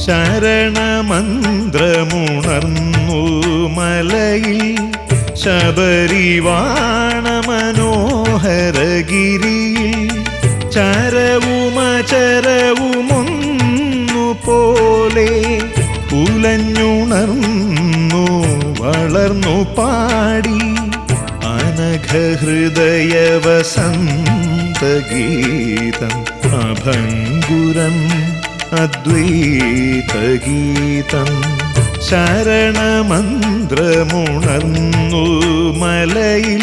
ശരണമന്ത്രമുണർന്നു മലയിൽ ശബരിവാണ മനോഹരഗിരിയിൽ ചരവുമചരവുമൊന്നു പോലെ ഉലഞ്ഞുണർന്നു വളർന്നു പാടി അനഘഹൃദയവസന്തഗീതം അഭംഗുരം അദ്വൈതഗീതം ശരണമന്ത്രമുണർന്നു മലയിൽ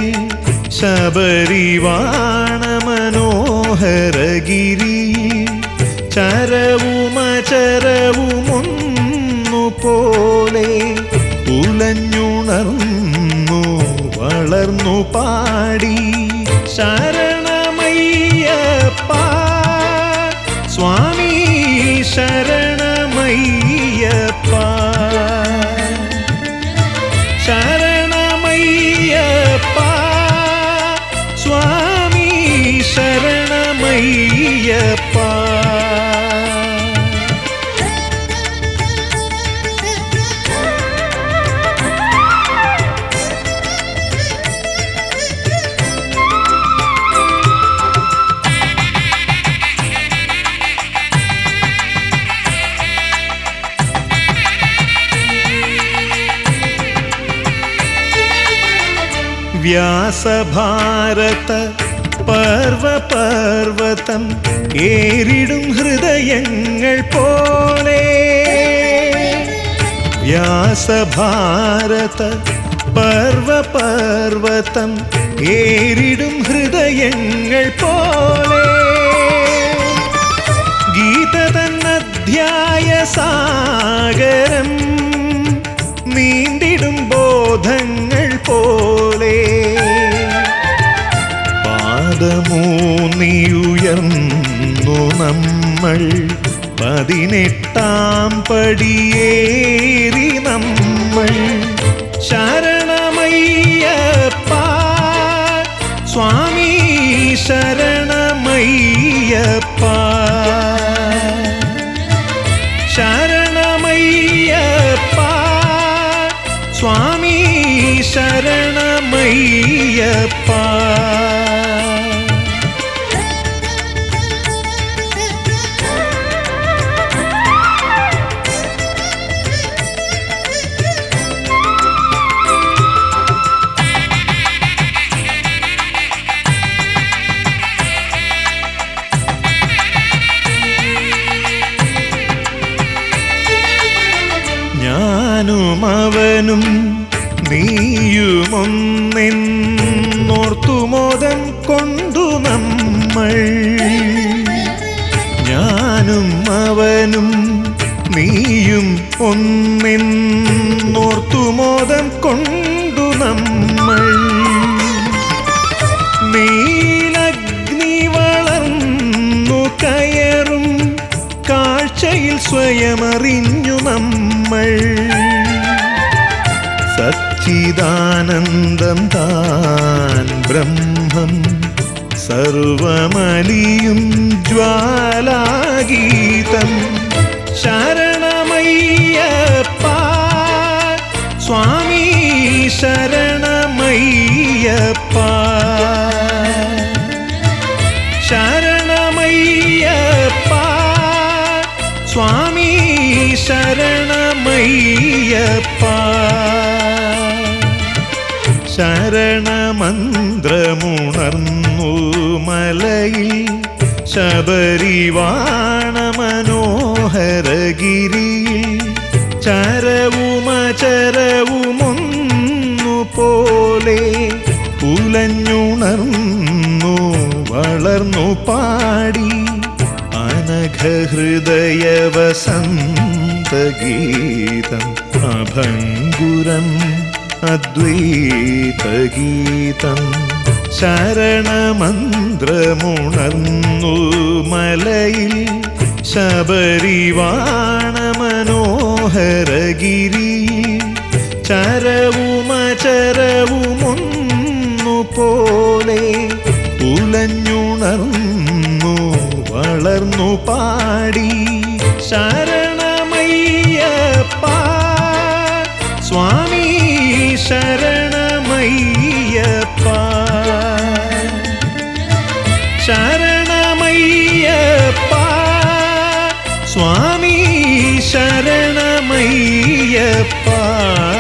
ശബരിവാണ മനോഹരഗിരി ചരവുമചരവുമൊന്നു പോലെ ഉലഞ്ഞുണർന്നു വളർന്നു പാടി ശരണമയ്യപ്പ സ്വാമി ശരണമയ്യപ്പ ശരണമയ്യപ്പ സ്വാമി ശരണമയ്യപ്പ വ്യാസഭാരത പർവപർവതം ഏറിടും ഹൃദയങ്ങൾ പോലെ വ്യാസഭാരത പർവപർവതം ഏറിടും ഹൃദയങ്ങൾ പോലെ ഗീത തന്നധ്യായ സാഗരം നീണ്ടിടും ബോധങ്ങൾ പോലെ പാദമൂന്നിയുയർന്നു നമ്മൾ പതിനെട്ടാം പടിയേറി നമ്മൾ ശരണമയ്യപ്പ സ്വാമി ശരണമയ്യപ്പ ശരണമയ്യപ്പ സ്വാമി ശരണമയ്യപ്പ ഞാനും അവനും നീയുമൊന്നെന്നോർത്തുമോദം കൊണ്ടു നമ്മൾ ഞാനും അവനും നീയും ഒന്നെന്നോർത്തുമോദം കൊണ്ടു നമ്മൾ നീലഗ്നി വളർന്നു കയറും കാഴ്ചയിൽ സ്വയമറിഞ്ഞു നമ്മൾ സച്ചിദാനന്ദം താൻ ബ്രഹ്മം സർവമലിയും ജ്വാലാഗീതം ശരണമയ്യപ്പ സ്വാമി ശരണമയ്യപ്പ ശരണമയ്യപ്പ സ്വാമി ശരണമയ്യപ്പ ശരണമന്ത്രമുണർന്നു മലയിൽ ശബരിവാണ മനോഹരഗിരിയിൽ ചരവുമചരവുമൊന്നു പോലെ ഉലഞ്ഞുണർന്നു വളർന്നു പാടി അനഘഹൃദയവസന്തഗീതം അഭംഗുരം അദ്വൈതഗീതം ശരണമന്ത്രമുണർന്നു മലയിൽ ശബരിവാണ മനോഹരഗിരി ചരവുമചരവുമൊന്നു പോലെ ഉലഞ്ഞുണർന്നു വളർന്നു പാടി ശരണമയ്യ ശരണമയ്യപ്പ ശരണമയ്യപ്പ സ്വാമി ശരണമയ്യപ്പ